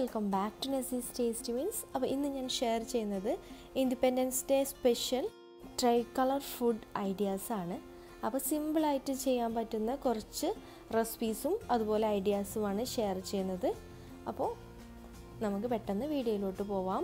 welcome back to Nazees taste meals അപ്പോൾ ഇന്ന് ഞാൻ ഷെയർ ചെയ്യുന്നത് Independence Day special tricolour food ideas ആണ് അപ്പോൾ സിമ്പിളായിട്ട് ചെയ്യാൻ പറ്റുന്ന കുറച്ച് റെസിപ്പീസും അതുപോലെ ഐഡിയാസുമാണ് ഷെയർ ചെയ്യുന്നത് അപ്പോൾ നമുക്ക് പെട്ടെന്ന് വീഡിയോയിലോട്ട് പോവാം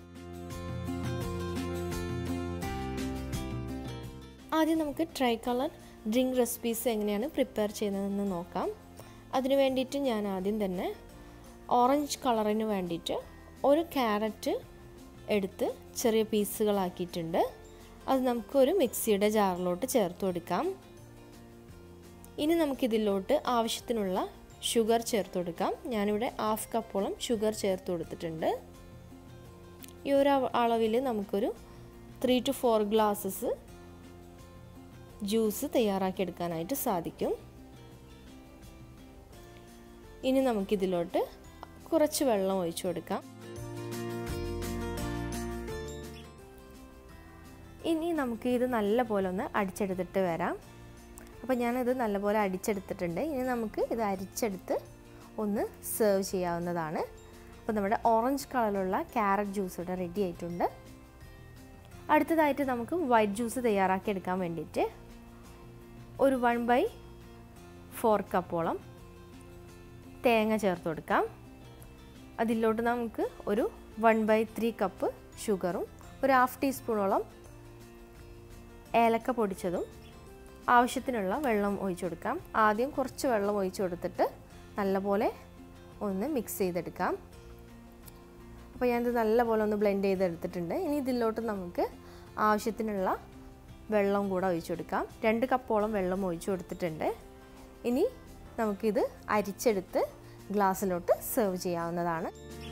ആദ്യം നമുക്ക് ട്രൈ കളർ ഡ്രിങ്ക് റെസിപ്പീസ് എങ്ങനെയാണ് പ്രിപ്പയർ ചെയ്യുന്നതെന്ന് നോക്കാം അതിന് വേണ്ടിയിട്ട് ഞാൻ ആദ്യം തന്നെ ഓറഞ്ച് കളറിന് വേണ്ടിയിട്ട് ഒരു ക്യാരറ്റ് എടുത്ത് ചെറിയ പീസുകളാക്കിയിട്ടുണ്ട് അത് നമുക്കൊരു മിക്സിയുടെ ജാറിലോട്ട് ചേർത്ത് കൊടുക്കാം ഇനി നമുക്കിതിലോട്ട് ആവശ്യത്തിനുള്ള ഷുഗർ ചേർത്ത് കൊടുക്കാം ഞാനിവിടെ ഹാഫ് കപ്പോളം ഷുഗർ ചേർത്ത് കൊടുത്തിട്ടുണ്ട് ഈ ഒരു അളവിൽ നമുക്കൊരു three to four glasses juice തയ്യാറാക്കിയെടുക്കാനായിട്ട് സാധിക്കും ഇനി നമുക്കിതിലോട്ട് കുറച്ച് വെള്ളം ഒഴിച്ചു കൊടുക്കാം ഇനി നമുക്ക് ഇത് നല്ലപോലെ ഒന്ന് അടിച്ചെടുത്തിട്ട് വരാം അപ്പോൾ ഞാനിത് നല്ലപോലെ അടിച്ചെടുത്തിട്ടുണ്ട് ഇനി നമുക്ക് ഇത് അരിച്ചെടുത്ത് ഒന്ന് സെർവ് ചെയ്യാവുന്നതാണ് അപ്പോൾ നമ്മുടെ ഓറഞ്ച് കളറിലുള്ള ക്യാരറ്റ് ജ്യൂസ് ഇവിടെ റെഡി ആയിട്ടുണ്ട് അടുത്തതായിട്ട് നമുക്ക് വൈറ്റ് ജ്യൂസ് തയ്യാറാക്കി എടുക്കാൻ വേണ്ടിയിട്ട് ഒരു വൺ ബൈ ഫോർ കപ്പോളം തേങ്ങ ചേർത്ത് കൊടുക്കാം അതിലോട്ട് നമുക്ക് ഒരു വൺ ബൈ ത്രീ കപ്പ് ഷുഗറും ഒരു ഹാഫ് ടീസ്പൂണോളം ഏലക്ക പൊടിച്ചതും ആവശ്യത്തിനുള്ള വെള്ളം ഒഴിച്ചു കൊടുക്കാം ആദ്യം കുറച്ച് വെള്ളം ഒഴിച്ചു കൊടുത്തിട്ട് നല്ലപോലെ ഒന്ന് മിക്സ് ചെയ്തെടുക്കാം അപ്പോൾ ഞാനിത് നല്ലപോലെ ഒന്ന് ബ്ലെൻഡ് ചെയ്തെടുത്തിട്ടുണ്ട് ഇനി ഇതിലോട്ട് നമുക്ക് ആവശ്യത്തിനുള്ള വെള്ളം കൂടെ ഒഴിച്ചു കൊടുക്കാം രണ്ട് കപ്പോളം വെള്ളം ഒഴിച്ചു കൊടുത്തിട്ടുണ്ട് ഇനി നമുക്കിത് അരിച്ചെടുത്ത് ഗ്ലാസ്സിലോട്ട് സെർവ് ചെയ്യാവുന്നതാണ്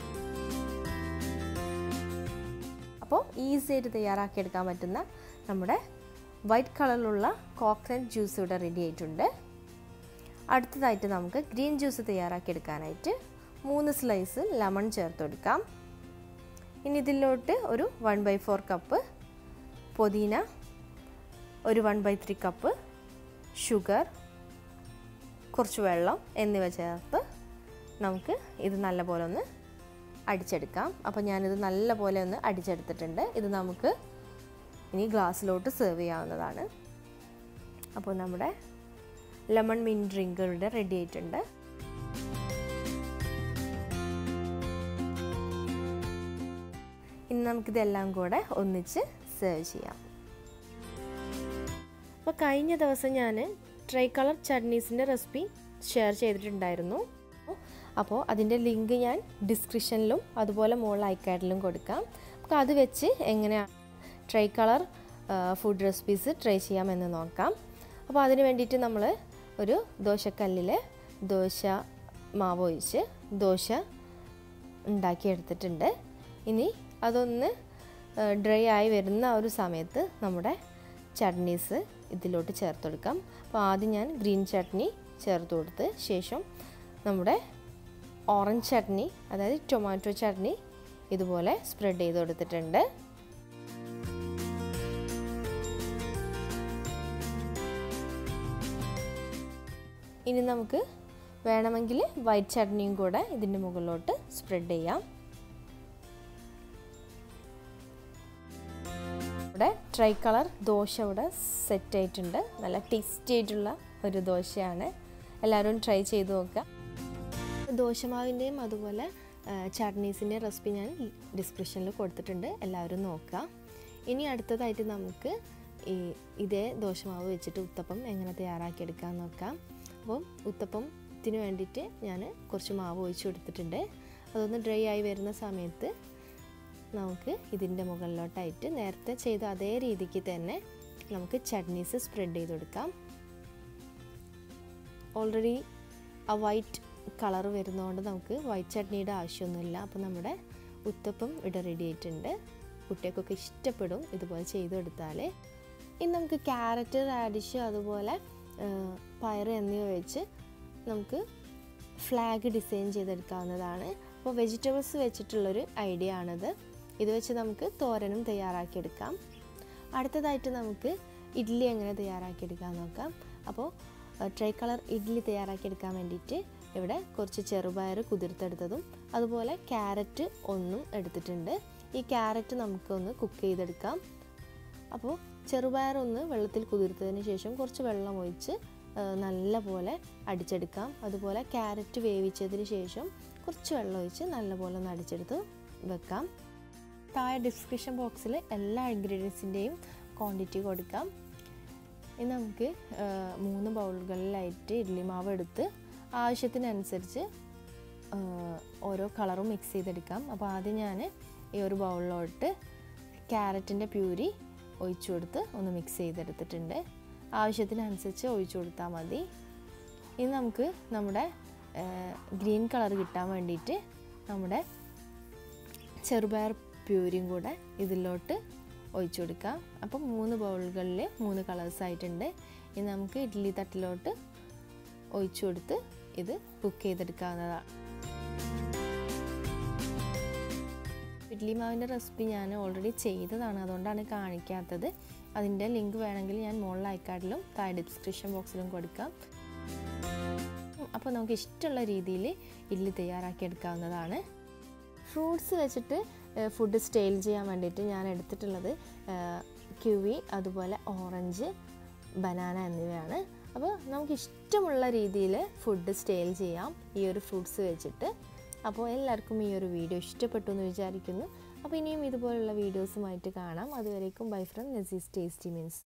അപ്പോൾ ഈസി ആയിട്ട് തയ്യാറാക്കിയെടുക്കാൻ പറ്റുന്ന നമ്മുടെ വൈറ്റ് കളറിലുള്ള കോക്കനട്ട് ജ്യൂസ് ഇവിടെ റെഡി ആയിട്ടുണ്ട് അടുത്തതായിട്ട് നമുക്ക് ഗ്രീൻ ജ്യൂസ് തയ്യാറാക്കിയെടുക്കാനായിട്ട് മൂന്ന് സ്ലൈസ് ലെമൺ ചേർത്ത് കൊടുക്കാം ഇനി ഇതിലോട്ട് ഒരു വൺ ബൈ ഫോർ കപ്പ് പുതിന ഒരു one by three cup sugar കുറച്ച് വെള്ളം എന്നിവ ചേർത്ത് നമുക്ക് ഇത് നല്ലപോലെ ഒന്ന് അടിച്ചെടുക്കാം അപ്പോൾ ഞാനിത് നല്ലപോലെ ഒന്ന് അടിച്ചെടുത്തിട്ടുണ്ട് ഇത് നമുക്ക് ഇനി ഗ്ലാസ്സിലോട്ട് സെർവ് ചെയ്യാവുന്നതാണ് അപ്പോൾ നമ്മുടെ ലെമൺ മിൻ ഡ്രിങ്ക് ഇവിടെ റെഡി ആയിട്ടുണ്ട് ഇനി നമുക്കിതെല്ലാം കൂടെ ഒന്നിച്ച് സെർവ് ചെയ്യാം അപ്പോൾ കഴിഞ്ഞ ദിവസം ഞാൻ ട്രൈ കളർ ചട്നീസിൻ്റെ റെസിപ്പി ഷെയർ ചെയ്തിട്ടുണ്ടായിരുന്നു അപ്പോൾ അതിൻ്റെ ലിങ്ക് ഞാൻ ഡിസ്ക്രിപ്ഷനിലും അതുപോലെ മുകളിൽ ഐക്കാർഡിലും കൊടുക്കാം അപ്പോൾ അത് വെച്ച് എങ്ങനെയാണ് tricolour food recipes try ചെയ്യാമെന്ന് നോക്കാം അപ്പോൾ അതിന് വേണ്ടിയിട്ട് നമ്മൾ ഒരു ദോശക്കല്ലിൽ ദോശ മാവ് ഒഴിച്ച് ദോശ ഉണ്ടാക്കിയെടുത്തിട്ടുണ്ട് ഇനി അതൊന്ന് ഡ്രൈ ആയി വരുന്ന ഒരു സമയത്ത് നമ്മുടെ ചട്നീസ് ഇതിലോട്ട് ചേർത്ത് കൊടുക്കാം അപ്പോൾ ആദ്യം ഞാൻ ഗ്രീൻ ചട്നി ചേർത്ത് കൊടുത്ത് ശേഷം നമ്മുടെ ഓറഞ്ച് ചട്നി അതായത് ടൊമാറ്റോ ചട്നി ഇതുപോലെ സ്പ്രെഡ് ചെയ്ത് കൊടുത്തിട്ടുണ്ട് ഇനി നമുക്ക് വേണമെങ്കിൽ വൈറ്റ് ചട്നിയും കൂടെ ഇതിൻ്റെ മുകളിലോട്ട് സ്പ്രെഡ് ചെയ്യാം ഇവിടെ ട്രൈ കളർ ദോശ ഇവിടെ സെറ്റ് ആയിട്ടുണ്ട് നല്ല ടേസ്റ്റി ആയിട്ടുള്ള ഒരു ദോശയാണ് എല്ലാവരും ട്രൈ ചെയ്ത് നോക്കുക ദോശമാവിൻ്റെയും അതുപോലെ ചട്നീസിൻ്റെയും റെസിപ്പി ഞാൻ ഡിസ്ക്രിപ്ഷനിൽ കൊടുത്തിട്ടുണ്ട് എല്ലാവരും നോക്കുക ഇനി അടുത്തതായിട്ട് നമുക്ക് ഈ ഇതേ ദോശമാവ് വെച്ചിട്ട് ഉത്തപ്പം എങ്ങനെ തയ്യാറാക്കിയെടുക്കാൻ നോക്കാം അപ്പോൾ ഉത്തപ്പത്തിന് വേണ്ടിയിട്ട് ഞാൻ കുറച്ച് മാവ് ഒഴിച്ച് കൊടുത്തിട്ടുണ്ട് അതൊന്ന് ഡ്രൈ ആയി വരുന്ന സമയത്ത് നമുക്ക് ഇതിൻ്റെ മുകളിലോട്ടായിട്ട് നേരത്തെ ചെയ്ത അതേ രീതിക്ക് തന്നെ നമുക്ക് ചട്നീസ് സ്പ്രെഡ് ചെയ്ത് കൊടുക്കാം ഓൾറെഡി ആ വൈറ്റ് കളർ വരുന്നതുകൊണ്ട് നമുക്ക് വൈറ്റ് ചട്നിയുടെ ആവശ്യമൊന്നുമില്ല അപ്പോൾ നമ്മുടെ ഉത്തപ്പം ഇവിടെ റെഡി ആയിട്ടുണ്ട് കുട്ടികൾക്കൊക്കെ ഇഷ്ടപ്പെടും ഇതുപോലെ ചെയ്തെടുത്താൽ ഇനി നമുക്ക് ക്യാരറ്റ് റാഡിഷ് അതുപോലെ പയർ എന്നിവ വെച്ച് നമുക്ക് ഫ്ലാഗ് ഡിസൈൻ ചെയ്തെടുക്കാവുന്നതാണ് അപ്പോൾ വെജിറ്റബിൾസ് വെച്ചിട്ടുള്ളൊരു ഐഡിയ ആണിത് ഇത് വെച്ച് നമുക്ക് തോരനും തയ്യാറാക്കിയെടുക്കാം അടുത്തതായിട്ട് നമുക്ക് ഇഡ്ഡലി എങ്ങനെ തയ്യാറാക്കിയെടുക്കാൻ നോക്കാം അപ്പോൾ ട്രൈ കളർ ഇഡ്ഡലി തയ്യാറാക്കിയെടുക്കാൻ വേണ്ടിയിട്ട് ഇവിടെ കുറച്ച് ചെറുപയർ കുതിർത്തെടുത്തതും അതുപോലെ ക്യാരറ്റ് ഒന്നും എടുത്തിട്ടുണ്ട് ഈ ക്യാരറ്റ് നമുക്കൊന്ന് കുക്ക് ചെയ്തെടുക്കാം അപ്പോൾ ചെറുപയർ ഒന്ന് വെള്ളത്തിൽ കുതിർത്തതിന് ശേഷം കുറച്ച് വെള്ളം ഒഴിച്ച് നല്ല പോലെ അടിച്ചെടുക്കാം അതുപോലെ ക്യാരറ്റ് വേവിച്ചതിന് ശേഷം കുറച്ച് വെള്ളം ഒഴിച്ച് നല്ലപോലെ ഒന്ന് അടിച്ചെടുത്ത് വെക്കാം താഴെ ഡിസ്ക്രിപ്ഷൻ ബോക്സിൽ എല്ലാ ഇൻഗ്രീഡിയൻസിൻ്റെയും ക്വാണ്ടിറ്റി കൊടുക്കാം ഇനി നമുക്ക് മൂന്ന് ബൗളുകളിലായിട്ട് ഇഡ്ഡലി മാവ് എടുത്ത് ആവശ്യത്തിനനുസരിച്ച് ഓരോ കളറും മിക്സ് ചെയ്തെടുക്കാം അപ്പോൾ ആദ്യം ഞാൻ ഈ ഒരു ബൗളിലോട്ട് ക്യാരറ്റിൻ്റെ പ്യൂരി ഒഴിച്ചു കൊടുത്ത് ഒന്ന് മിക്സ് ചെയ്തെടുത്തിട്ടുണ്ട് ആവശ്യത്തിനനുസരിച്ച് ഒഴിച്ചു കൊടുത്താൽ മതി ഇനി നമുക്ക് നമ്മുടെ ഗ്രീൻ കളർ കിട്ടാൻ വേണ്ടിയിട്ട് നമ്മുടെ ചെറുപയർ പ്യൂരിയും കൂടെ ഇതിലോട്ട് ഒഴിച്ചു കൊടുക്കാം അപ്പം മൂന്ന് ബൗളുകളിൽ മൂന്ന് കളേഴ്സ് ആയിട്ടുണ്ട് ഇനി നമുക്ക് ഇഡ്ഡലി തട്ടിലോട്ട് ഒഴിച്ചു കൊടുത്ത് ഇത് കുക്ക് ചെയ്തെടുക്കാവുന്നതാണ് ഇഡ്ലി മാവിൻ്റെ റെസിപ്പി ഞാൻ ഓൾറെഡി ചെയ്തതാണ് അതുകൊണ്ടാണ് കാണിക്കാത്തത് അതിൻ്റെ ലിങ്ക് വേണമെങ്കിൽ ഞാൻ മുകളിൽ ഐക്കാർഡിലും താഴെ ഡിസ്ക്രിപ്ഷൻ ബോക്സിലും കൊടുക്കാം അപ്പോൾ നമുക്ക് ഇഷ്ടമുള്ള രീതിയിൽ ഇഡ്ഡലി തയ്യാറാക്കി എടുക്കാവുന്നതാണ് ഫ്രൂട്ട്സ് വെച്ചിട്ട് ഫുഡ് സ്റ്റെയിൽ ചെയ്യാൻ വേണ്ടിയിട്ട് ഞാൻ എടുത്തിട്ടുള്ളത് ക്യുവി അതുപോലെ ഓറഞ്ച് ബനാന എന്നിവയാണ് അപ്പോൾ നമുക്ക് ഇഷ്ടമുള്ള രീതിയിൽ ഫുഡ് സ്റ്റെയിൽ ചെയ്യാം ഈ ഒരു ഫ്രൂട്ട്സ് വെച്ചിട്ട് അപ്പോൾ എല്ലാവർക്കും ഈ ഒരു വീഡിയോ ഇഷ്ടപ്പെട്ടു എന്ന് വിചാരിക്കുന്നു അപ്പോൾ ഇനിയും ഇതുപോലുള്ള വീഡിയോസുമായിട്ട് കാണാം അതുവരേക്കും bye from Nazees tasty means